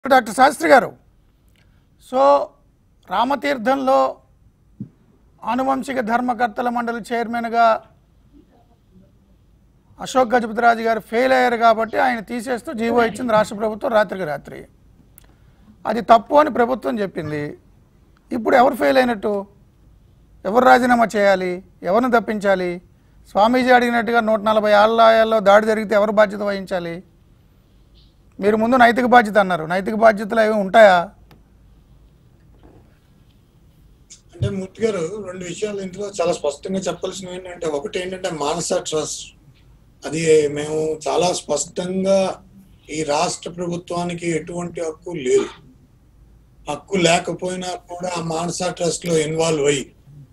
Doctor Sastry గారు so రామతీర్థంలో ఆనువంశిక ధర్మకర్తల మండలి చైర్మన్గా అశోక్ గజపతిరాజు గారు ఫెయిల్ అయ్యారు కాబట్టి ఆయన తీసేస్తూ జీవో ఇచ్చింది రాష్ట్ర ప్రభుత్వం రాత్రికి రాత్రి అది తప్పు అని ప్రభుత్వం చెప్పింది ఇప్పుడు ఎవరు ఫెయిల్ అయినట్టు ఎవరు రాజీనామా చేయాలి ఎవరిని తప్పించాలి స్వామీజీ అడిగినట్టుగా నూట నలభై ఆలయాల్లో దాడి జరిగితే ఎవరు బాధ్యత వహించాలి మీరు ముందు నైతిక బాధ్యత అన్నారు నైతిక బాధ్యతలు ఏమి ఉంటాయా అంటే మూర్తి గారు రెండు విషయాలు ఇందులో చాలా స్పష్టంగా చెప్పాల్సినవి ఏంటంటే ఒకటి ఏంటంటే మానస ట్రస్ట్ అది మేము చాలా స్పష్టంగా ఈ రాష్ట్ర ప్రభుత్వానికి ఎటువంటి హక్కు లేదు హక్కు లేకపోయినా కూడా ఆ మానస ట్రస్ట్ లో ఇన్వాల్వ్ అయ్యి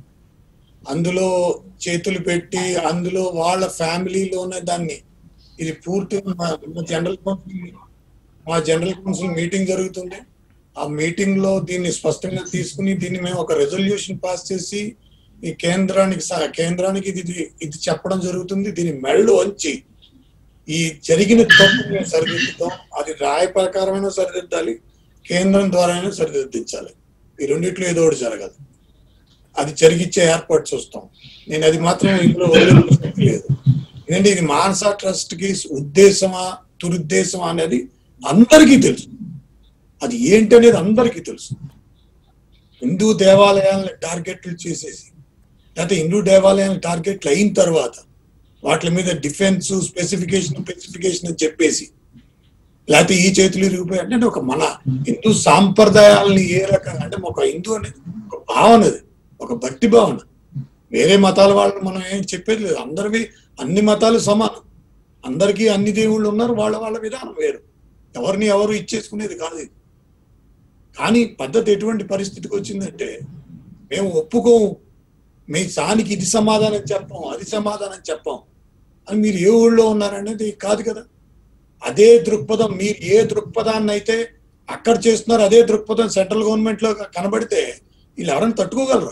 అందులో చేతులు పెట్టి అందులో వాళ్ళ ఫ్యామిలీలోనే దాన్ని ఇది పూర్తిగా మా మా జనరల్ కౌన్సిల్ మా జనరల్ కౌన్సిల్ మీటింగ్ జరుగుతుంది ఆ మీటింగ్ లో దీన్ని స్పష్టంగా తీసుకుని దీన్ని మేము ఒక రెజల్యూషన్ పాస్ చేసి ఈ కేంద్రానికి స- కేంద్రానికి ఇది ఇది- ఇది చెప్పడం జరుగుతుంది దీని మెళ్ళు వంచి ఈ జరిగిన తప్పు మేము సరిదిద్దుతాం అది రాయ ప్రకారమైనా సరిదిద్దాలి కేంద్రం ద్వారా అయినా సరిదిద్దించాలి ఈ రెండిట్లో ఏదో ఒకటి జరగాలి అది జరిగిచ్చే ఏర్పాటు చూస్తాం నేను అది మాత్రం ఇందులో వదిలేది లేదు ఎందుకంటే ఇది మానసా ట్రస్ట్ కి ఉద్దేశమా దురుద్దేశమా అనేది అందరికీ తెలుసు అది ఏంటి అనేది అందరికీ తెలుసు హిందూ దేవాలయాలను టార్గెట్లు చేసేసి లేకపోతే హిందూ దేవాలయాలను టార్గెట్లు అయిన తర్వాత వాటి మీద డిఫెన్స్ స్పెసిఫికేషన్ స్పెసిఫికేషన్ అని చెప్పేసి లేకపోతే ఈ చేతులు ఇరిగిపోయి అంటే ఒక మన హిందూ సాంప్రదాయాలని ఏ రకంగా అంటే ఒక హిందూ అనేది ఒక భావన అది ఒక భక్తి భావన వేరే మతాల వాళ్ళు మనం ఏం చెప్పేది లేదు అందరివి అన్ని మతాలు సమానం అందరికీ అన్ని దేవుళ్ళు ఉన్నారు వాళ్ళ వాళ్ళ విధానం వేరు ఎవరిని ఎవరు ఇచ్చేసుకునేది కాదు ఇది కానీ పద్ధతి ఎటువంటి పరిస్థితికి వచ్చిందంటే మేము ఒప్పుకోము మీ సానికి ఇది సమాధానం చెప్పాం అది సమాధానం చెప్పాం అని మీరు ఏ ఊళ్ళో ఉన్నారనేది కాదు కదా అదే దృక్పథం మీరు ఏ దృక్పథాన్ని అయితే అక్కడ చేస్తున్నారు అదే దృక్పథం సెంట్రల్ గవర్నమెంట్ లో కనబడితే వీళ్ళు ఎవరైనా తట్టుకోగలరా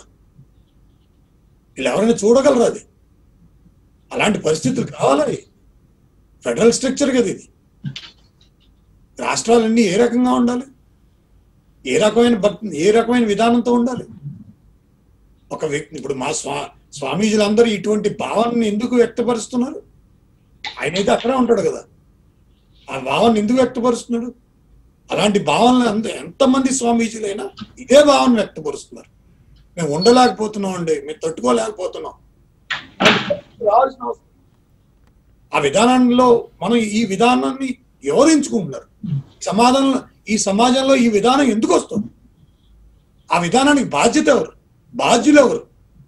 వీళ్ళు ఎవరైనా చూడగలరా అది అలాంటి పరిస్థితులు కావాలి ఫెడరల్ స్ట్రక్చర్ కదా ఇది రాష్ట్రాలన్నీ ఏ రకంగా ఉండాలి ఏ రకమైన భక్తి ఏ రకమైన విధానంతో ఉండాలి ఒక వ్యక్తి ఇప్పుడు మా స్వా స్వామీజీలందరూ ఇటువంటి భావాన్ని ఎందుకు వ్యక్తపరుస్తున్నారు ఆయన అయితే అక్కడే ఉంటాడు కదా ఆ భావాన్ని ఎందుకు వ్యక్తపరుస్తున్నాడు అలాంటి భావనలు అంత ఎంతమంది స్వామీజీలైనా ఇదే భావన వ్యక్తపరుస్తున్నారు మేము ఉండలేకపోతున్నాం అండి మేము తట్టుకోలేకపోతున్నాం రావాల్సిన అవసరం ఆ విధానంలో మనం ఈ విధానాన్ని ఎవరు ఎంచుకుంటున్నారు సమాధానం ఈ సమాజంలో ఈ విధానం ఎందుకు వస్తుంది ఆ విధానానికి బాధ్యత ఎవరు బాధ్యులు ఎవరు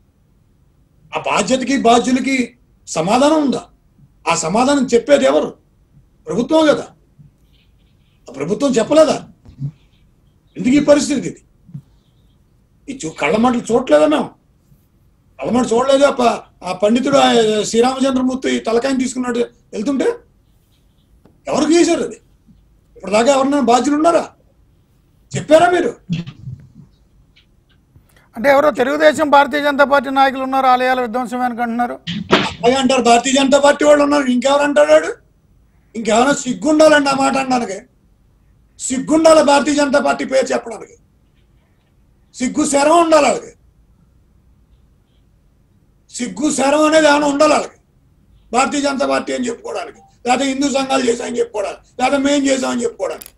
ఆ బాధ్యతకి బాధ్యులకి సమాధానం ఉందా ఆ సమాధానం చెప్పేది ఎవరు ప్రభుత్వం కదా ఆ ప్రభుత్వం చెప్పలేదా ఎందుకు ఈ పరిస్థితి ఇది ఈ చూ కళ్ళమంటలు చూడలేదా మేము కళ్ళమంట చూడలేదు ఆ ప- ఆ పండితుడు ఆ శ్రీరామచంద్రమూర్తి తలకాయని తీసుకున్నాడు వెళ్తుంటే ఎవరికి చేశారు అది ఇప్పుడు దాకా ఎవరన్నా బాధ్యులు ఉన్నారా చెప్పారా మీరు అంటే ఎవరో తెలుగుదేశం భారతీయ జనతా పార్టీ నాయకులు ఉన్నారు ఆలయాల విధ్వంసం అనుకుంటున్నారు అలాగే అంటారు భారతీయ జనతా పార్టీ వాళ్ళు ఉన్నారు ఇంకెవరు అంటాడు వాడు? ఇంకెవరైనా సిగ్గుండాలండి ఆ మాట అనడానికి సిగ్గుండాలి భారతీయ జనతా పార్టీ పేరు చెప్పడానికి సిగ్గు శరం ఉండాలి వాళ్ళకి సిగ్గు శరం అనేది ఏమైనా ఉండాలి వాళ్ళకి భారతీయ జనతా పార్టీ అని చెప్పుకోవడానికి లేకపోతే హిందూ సంఘాలు చేశామని చెప్పుకోవడానికి లేకపోతే మేం చేసామని చెప్పుకోవడానికి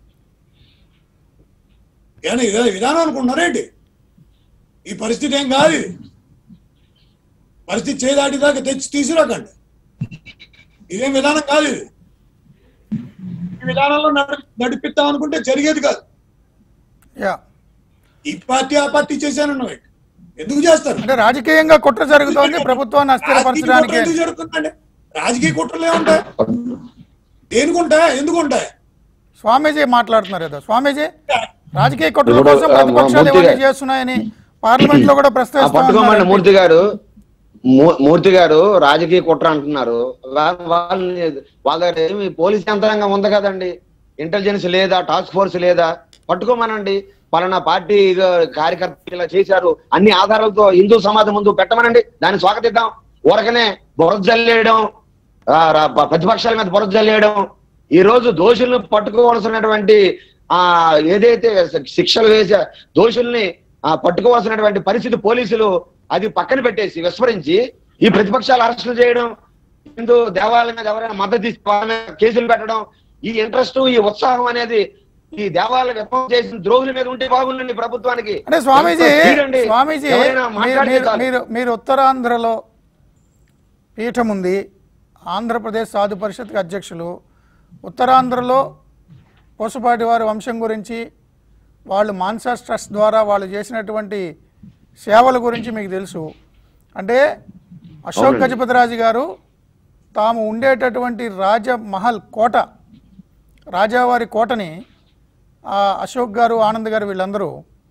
ఏమైనా ఇదే విధానం అనుకుంటున్నారేంటి ఈ పరిస్థితి ఏం కాదు ఇది పరిస్థితి చేదాటిదాకా తెచ్చి తీసుకురాకండి ఇదేం విధానం కాదు ఇది ఈ విధానంలో నడి నడిపిద్దాం అనుకుంటే జరిగేది కాదు యా ఈ పార్టీ ఆ పార్టీ చేశాను ఎందుకు చేస్తారు అంటే రాజకీయంగా కుట్ర జరుగుతోంది ప్రభుత్వాన్ని రాజకీయ కుట్ర అస్థిరపరచడానికి ఎందుకు జరుగుతుందండి రాజకీయ కుట్రలు ఏముంటాయి దేనికుంటాయి ఎందుకు ఉంటాయి స్వామీజీ మాట్లాడుతున్నారు ఏదో స్వామీజీ రాజకీయ కుట్రల ఇప్పుడు, కోసం ఆ, ప్రతిపక్షాలు మూర్తి ఇవన్నీ గారు- చేస్తున్నాయని పార్లమెంట్ లో కూడా ఆ పట్టుకోమండి ప్రస్తావిస్తున్నారు మూర్తి గారు మూ- మూర్తి గారు రాజకీయ కుట్ర అంటున్నారు వా- వాళ్ళని వాళ్ళ దగ్గర ఏమి పోలీస్ యంత్రాంగం ఉంది కదండి ఇంటెలిజెన్స్ లేదా టాస్క్ ఫోర్స్ లేదా పట్టుకోమనండి పలానా పార్టీ కార్యకర్తలు ఇలా చేశారు అన్ని ఆధారాలతో హిందూ సమాజం ముందు పెట్టమనండి దాన్ని స్వాగతిద్దాం ఊరకనే బురద జల్లేయడం ఆ, రా- ప్రతిపక్షాల మీద బురద జల్లేయడం ఈ రోజు దోషులను పట్టుకోవాల్సినటువంటి ఆ ఏదైతే శిక్షలు వేసే దోషుల్ని ఆ పట్టుకోవాల్సినటువంటి పరిస్థితి పోలీసులు అది పక్కన పెట్టేసి విస్మరించి ఈ ప్రతిపక్షాలు అరెస్టులు చేయడం హిందూ దేవాలయం మీద ఎవరైనా మద్దతు ఇస్తే వాళ్ళ మీద కేసులు పెట్టడం ఈ ఇంట్రెస్ట్ ఈ ఉత్సాహం అనేది ఈ దేవాలయ విఫలం చేసిన ద్రోహుల మీద ఉంటే బాగుండండి ప్రభుత్వానికి అంటే స్వామీజీ ఎంత speed అండి. స్వామీజీ ఎవరైనా మీరు- మాట్లాడితే మీరు- చాలు. మీరు మీరు ఉత్తరాంధ్రలో పీఠం ఉంది ఆంధ్రప్రదేశ్ సాధు పరిషత్కి అధ్యక్షులు ఉత్తరాంధ్రలో పోసుపాటి వారి వంశం గురించి వాళ్ళు మాన్సాస్ ట్రస్ట్ ద్వారా వాళ్ళు చేసినటువంటి సేవల గురించి మీకు తెలుసు అంటే అశోక్ అవునండి. గజపతిరాజు గారు తాము ఉండేటటువంటి రాజమహల్ కోట రాజావారి కోటని ఆ అశోక్ గారు ఆనంద్ గారు వీళ్ళందరూ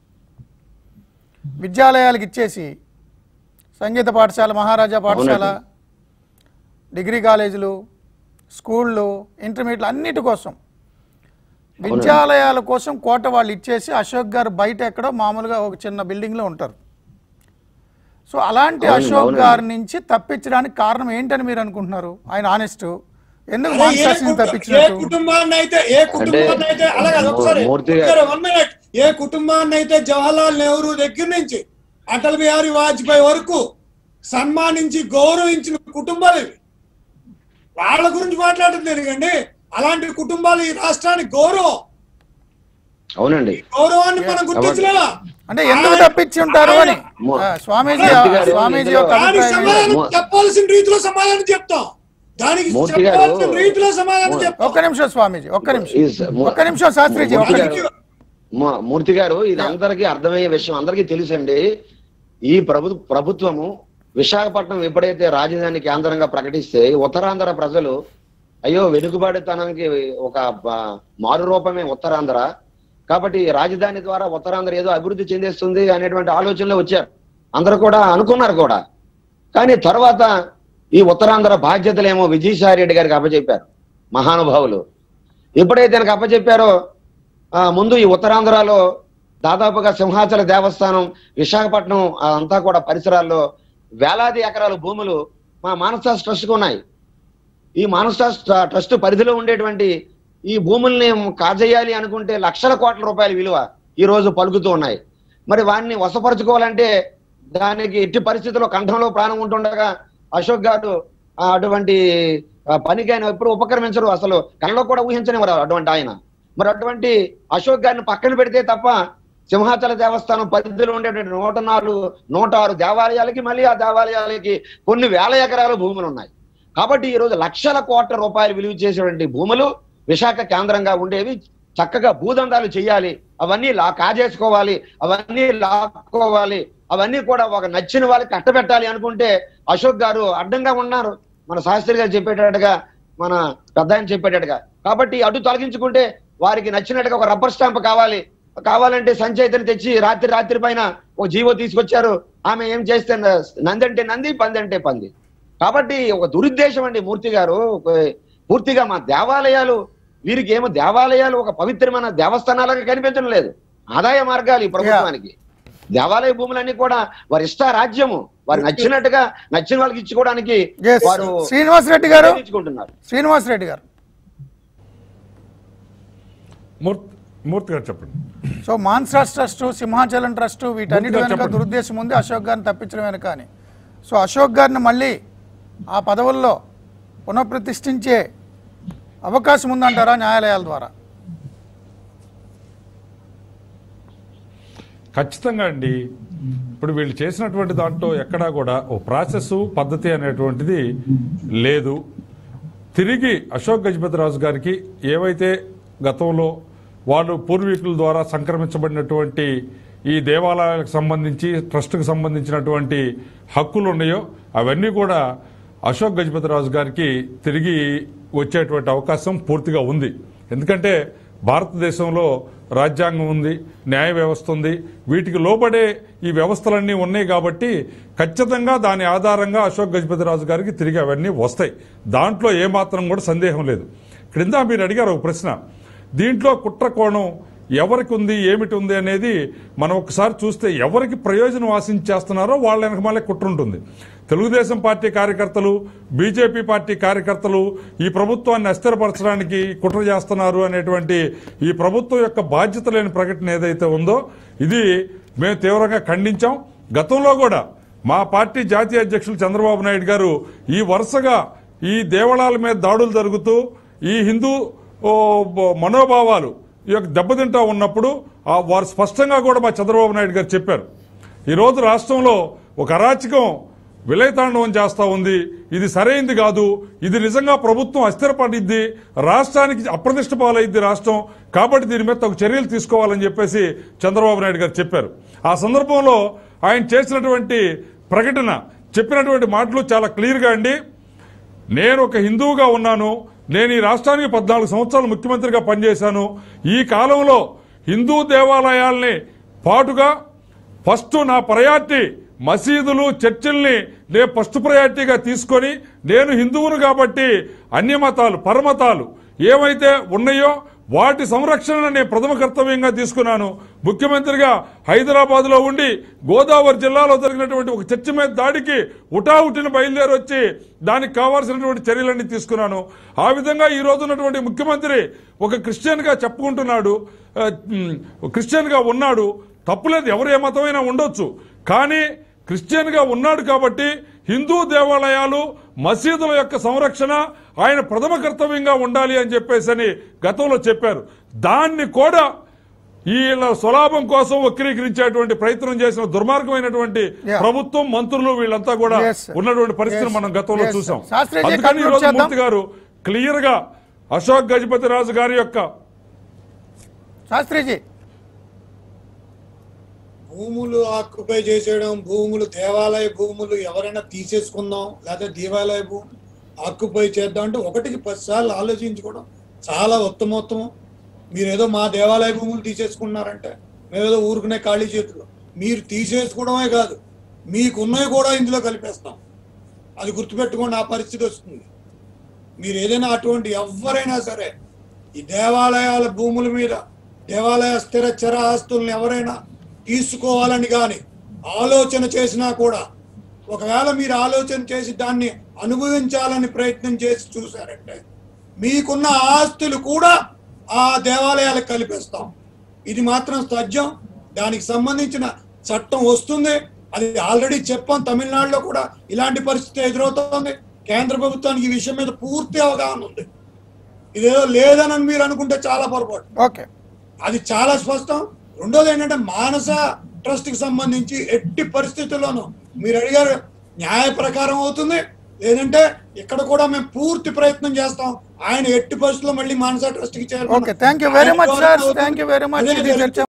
విద్యాలయాలకు ఇచ్చేసి సంగీత పాఠశాల మహారాజా పాఠశాల డిగ్రీ కాలేజీలు స్కూళ్ళు ఇంటర్మీడియట్లు అన్నిటి కోసం విద్యాలయాల కోసం కోట వాళ్ళు ఇచ్చేసి అశోక్ గారు బయట ఎక్కడో మామూలుగా ఒక చిన్న బిల్డింగ్లో ఉంటారు సో అలాంటి అవునండి, అశోక్ అవునండి. గారి నుంచి తప్పించడానికి కారణం ఏంటని మీరు అనుకుంటున్నారు ఆయన ఆనెస్ట్ ఎందుకు అరే ఏ మాన్సాస్ని కుటు- ఏ తప్పించినట్టు కుటుంబాన్ని అయితే ఏ కుటుంబాన్ని అయితే అలాగే అది ఒకసారి మూర్తి గారు- ఒకసారి one minute. ఏ కుటుంబాన్ని అయితే జవహర్లాల్ నెహ్రూ దగ్గర నుంచి అటల్ బిహారీ వాజ్పేయి వరకు సన్మానించి గౌరవించిన కుటుంబాలు ఇవి వాళ్ళ గురించి మాట్లాడటం ఎందుకండి అలాంటి కుటుంబాలు ఈ రాష్ట్రానికి గౌరవం అవునండి గౌరవాన్ని మనం గుర్తించలేదా అంటే ఎందుకు తప్పించి ఉంటారు అని మో- ఆ, స్వామీజీ మూర్తి గారు స్వామీజీ ఇందులో- ఒక దానికి అభిప్రాయం సమాధానం మో- చెప్పాల్సిన రీతిలో సమాధానం చెప్తాం దానికి మూర్తి గారు- చెప్పాల్సిన రీతిలో సమాధానం మో- చెప్తాం ఒక్క నిమిషం స్వామీజీ ఒక్క నిమిషం ఈ స- మూ- ఒక్క నిమిషం శాస్త్రిజీ ఒక్క మూర్తి నిమిషం గారు- మూ- మూర్తి గారు ఇది అందరికీ అర్థమయ్యే విషయం అందరికీ తెలుసండి ఈ ప్రభు ప్రభుత్వము విశాఖపట్నం ఎప్పుడైతే రాజధాని కేంద్రంగా ప్రకటిస్తే ఉత్తరాంధ్ర ప్రజలు అయ్యో వెనుకబాటుతనానికి ఒక బ- మారు రూపమే ఉత్తరాంధ్ర కాబట్టి రాజధాని ద్వారా ఉత్తరాంధ్ర ఏదో అభివృద్ధి చెందేస్తుంది అనేటువంటి ఆలోచనలో వచ్చారు అందరూ కూడా అనుకున్నారు కూడా కానీ తర్వాత ఈ ఉత్తరాంధ్ర బాధ్యతలేమో విజయసాయి రెడ్డి గారికి అప్పచెప్పారు మహానుభావులు ఎప్పుడైతే ఆయనకు అప్పచెప్పారో ఆ, ముందు ఈ ఉత్తరాంధ్రలో దాదాపుగా సింహాచల దేవస్థానం విశాఖపట్నం ఆ, అంతా కూడా పరిసరాల్లో వేలాది ఎకరాల భూములు మా మానస ట్రస్ట్కు ఉన్నాయి ఈ మానస ట్రస్ట్ పరిధిలో ఉండేటువంటి ఈ భూముల్ని కాజేయాలి అనుకుంటే లక్షల కోట్ల రూపాయల విలువ ఈ రోజు పలుకుతూ ఉన్నాయి మరి వాడిని వశపరుచుకోవాలంటే దానికి ఎట్టి పరిస్థితుల్లో కంఠంలో ప్రాణం ఉంటుండగా అశోక్ గారు ఆ, అటువంటి ఆ, పనికి ఆయన ఎప్పుడు ఉపక్రమించరు అసలు కళ్ళలో కూడా ఊహించనివ్వరు అటువంటి ఆయన మరి అటువంటి అశోక్ గారిని పక్కన పెడితే తప్ప సింహాచల దేవస్థానం పరిధిలో ఉండేటువంటి నూట నాలుగు నూట ఆరు దేవాలయాలకి మళ్ళీ ఆ దేవాలయాలకి కొన్ని వేల ఎకరాల భూములు ఉన్నాయి కాబట్టి ఈ రోజు లక్షల కోట్ల రూపాయలు విలువ చేసేటువంటి భూములు విశాఖ కేంద్రంగా ఉండేవి చక్కగా భూదందాలు చేయాలి అవన్నీ లా కాజేసుకోవాలి అవన్నీ లాక్కోవాలి అవన్నీ కూడా ఒక నచ్చిన వాళ్ళకి కట్టబెట్టాలి అనుకుంటే అశోక్ గారు అడ్డంగా ఉన్నారు మన శాస్త్రి గారు చెప్పేటట్టుగా మన పెద్ద ఆయన చెప్పేటట్టుగా కాబట్టి అడ్డు తొలగించుకుంటే వారికి నచ్చినట్టుగా ఒక రబ్బర్ స్టాంప్ కావాలి కావాలంటే సంచయితని తెచ్చి రాత్రి రాత్రి పైన ఒక జీవో తీసుకొచ్చారు ఆమె ఏం చేస్తే నంది అంటే నంది పంది అంటే పంది కాబట్టి ఒక దురుద్దేశం అండి మూర్తి గారు ఒక పూర్తిగా మా దేవాలయాలు వీరికి ఏమో దేవాలయాలు ఒక పవిత్రమైన దేవస్థానాలుగా కనిపించడం లేదు ఆదాయ మార్గాలు ఈ ప్రభుత్వానికి దేవాలయ భూములన్నీ కూడా వారి ఇష్ట రాజ్యము వారు నచ్చినట్టుగా నచ్చిన వాళ్ళకి ఇచ్చుకోవడానికి Yes. వారు శ్రీనివాస్ రెడ్డి గారు ఇచ్చుకుంటున్నారు శ్రీనివాస్ రెడ్డి గారు మూర్తి మూర్తి గారు చెప్పండి so Mansas trust Simhachalam trust వీటన్నిటి ముందుగా వెనుక చెప్పండి. దురుద్దేశం ఉంది అశోక్ గారిని తప్పించడం వెనుక అని సో అశోక్ గారిని మళ్ళీ ఆ పదవుల్లో పునఃప్రతిష్ఠించే అవకాశం ఉందంటారా న్యాయాలయాల ద్వారా ఖచ్చితంగా అండి ఇప్పుడు వీళ్ళు చేసినటువంటి దాంట్లో ఎక్కడా కూడా ఓ ప్రాసెస్ పద్ధతి అనేటువంటిది లేదు తిరిగి అశోక్ గజపతిరాజు గారికి ఏవైతే గతంలో వాళ్ళు పూర్వీకుల ద్వారా సంక్రమించబడినటువంటి ఈ దేవాలయాలకు సంబంధించి ట్రస్ట్కి సంబంధించినటువంటి హక్కులు ఉన్నాయో అవన్నీ కూడా అశోక్ గజపతిరాజు గారికి తిరిగి వచ్చేటువంటి అవకాశం పూర్తిగా ఉంది ఎందుకంటే భారతదేశంలో రాజ్యాంగం ఉంది న్యాయ వ్యవస్థ ఉంది వీటికి లోబడే ఈ వ్యవస్థలన్నీ ఉన్నాయి కాబట్టి ఖచ్చితంగా దాని ఆధారంగా అశోక్ గజపతిరాజు గారికి తిరిగి అవన్నీ వస్తాయి దాంట్లో ఏమాత్రం కూడా సందేహం లేదు క్రింద మీరు అడిగారు ఒక ప్రశ్న దీంట్లో కుట్ర కోణం ఎవరికి ఉంది ఏమిటి ఉంది అనేది మనం ఒకసారి చూస్తే ఎవరికి ప్రయోజనం ఆశించేస్తున్నారో వాళ్ళ వెనక మళ్ళీ కుట్ర ఉంటుంది తెలుగుదేశం పార్టీ కార్యకర్తలు బీజేపీ పార్టీ కార్యకర్తలు ఈ ప్రభుత్వాన్ని అస్థిరపరచడానికి కుట్ర చేస్తున్నారు అనేటువంటి ఈ ప్రభుత్వం యొక్క బాధ్యత లేని ప్రకటన ఏదైతే ఉందో ఇది మేము తీవ్రంగా ఖండించాం గతంలో కూడా మా పార్టీ జాతీయ అధ్యక్షులు చంద్రబాబు నాయుడు గారు ఈ వరుసగా ఈ దేవాలయాల మీద దాడులు జరుగుతూ ఈ హిందూ ఓ, బ- మనోభావాలు ఈ యొక్క దెబ్బతింటా ఉన్నప్పుడు ఆ వారు స్పష్టంగా కూడా మా చంద్రబాబు నాయుడు గారు చెప్పారు ఈ రోజు రాష్ట్రంలో ఒక అరాచకం విలయతాండవం చేస్తా ఉంది ఇది సరైంది కాదు ఇది నిజంగా ప్రభుత్వం అస్థిరపడిద్ది రాష్ట్రానికి అప్రతిష్ట పాలైద్ది రాష్ట్రం కాబట్టి దీని మీద తగు చర్యలు తీసుకోవాలని చెప్పేసి చంద్రబాబు నాయుడు గారు చెప్పారు ఆ సందర్భంలో ఆయన చేసినటువంటి ప్రకటన చెప్పినటువంటి మాటలు చాలా క్లియర్గా అండి నేను ఒక హిందువుగా ఉన్నాను నేను ఈ రాష్ట్రానికి పద్నాలుగు సంవత్సరాలు ముఖ్యమంత్రిగా పనిచేశాను ఈ కాలంలో హిందూ దేవాలయాల్ని పాటుగా ఫస్ట్ నా ప్రయారిటీ మసీదులు చర్చిల్ని నేను ఫస్ట్ ప్రయారిటీగా తీసుకొని నేను హిందువును కాబట్టి అన్య మతాలు పరమతాలు ఏమైతే ఉన్నాయో వాటి సంరక్షణ నేను ప్రథమ కర్తవ్యంగా తీసుకున్నాను ముఖ్యమంత్రిగా హైదరాబాద్ లో ఉండి గోదావరి జిల్లాలో జరిగినటువంటి ఒక చర్చి మీద దాడికి ఉటావుటిన బయలుదేరి వచ్చి దానికి కావాల్సినటువంటి చర్యలన్నీ తీసుకున్నాను ఆ విధంగా ఈ రోజు ఉన్నటువంటి ముఖ్యమంత్రి ఒక క్రిస్టియన్ గా చెప్పుకుంటున్నాడు ఆ, ఉమ్, క్రిస్టియన్ గా ఉన్నాడు తప్పులేదు ఎవరు ఏ మతమైనా ఉండొచ్చు కానీ క్రిస్టియన్ గా ఉన్నాడు కాబట్టి హిందూ దేవాలయాలు మసీదుల యొక్క సంరక్షణ ఆయన ప్రథమ కర్తవ్యంగా ఉండాలి అని చెప్పేసి అని గతంలో చెప్పారు దాన్ని కూడా వీళ్ళ స్వలాభం కోసం వక్రీకరించేటువంటి ప్రయత్నం చేసిన దుర్మార్గమైనటువంటి Yeah. ప్రభుత్వం మంత్రులు వీళ్ళంతా కూడా Yes, sir. ఉన్నటువంటి పరిస్థితిని Yes, మనం గతంలో yes, sir. చూసాం శాస్త్రిజీ అందుకని ఈ conclude రోజు చేద్దాం. మూర్తి గారు క్లియర్ గా అశోక్ గజపతి రాజు గారి యొక్క శాస్త్రిజీ భూములు ఆక్యుపై చేసేయడం భూములు దేవాలయ భూములు ఎవరైనా తీసేసుకుందాం లేకపోతే దేవాలయ భూములు ఆక్యుపై చేద్దాం అంటే ఒకటికి పది సార్లు ఆలోచించుకోవడం చాలా ఉత్తమోత్తమం మీరు ఏదో మా దేవాలయ భూములు తీసేసుకున్నారంటే మేమేదో ఊరుకునే ఖాళీ చేతులు మీరు తీసేసుకోవడమే కాదు మీకున్నవి కూడా ఇందులో కలిపేస్తాం అది గుర్తుపెట్టుకోండి ఆ పరిస్థితి వస్తుంది మీరు ఏదైనా అటువంటి ఎవరైనా సరే ఈ దేవాలయాల భూముల మీద దేవాలయ స్థిర చర ఆస్తుల్ని ఎవరైనా తీసుకోవాలని కానీ ఆలోచన చేసినా కూడా ఒకవేళ మీరు ఆలోచన చేసి దాన్ని అనుభవించాలని ప్రయత్నం చేసి చూశారంటే మీకున్న ఆస్తులు కూడా ఆ దేవాలయాలకు కలిపేస్తాం ఇది మాత్రం సత్యం దానికి సంబంధించిన చట్టం వస్తుంది అది ఆల్రెడీ చెప్పాం తమిళనాడులో కూడా ఇలాంటి పరిస్థితి ఎదురవుతోంది కేంద్ర ప్రభుత్వానికి ఈ విషయం మీద పూర్తి అవగాహన ఉంది ఇదేదో లేదని మీరు అనుకుంటే చాలా పొరపాటు ఓకే అది చాలా స్పష్టం రెండోది ఏంటంటే మానస ట్రస్ట్ కి సంబంధించి ఎట్టి పరిస్థితుల్లోనూ మీరు అడిగారు న్యాయ ప్రకారం అవుతుంది లేదంటే ఇక్కడ కూడా మేము పూర్తి ప్రయత్నం చేస్తాం ఆయన ఎట్టి పరిస్థితుల్లో మళ్ళీ మానస ట్రస్ట్ కి చేయాలి okay thank you very much sir thank you very much ఇది చర్చ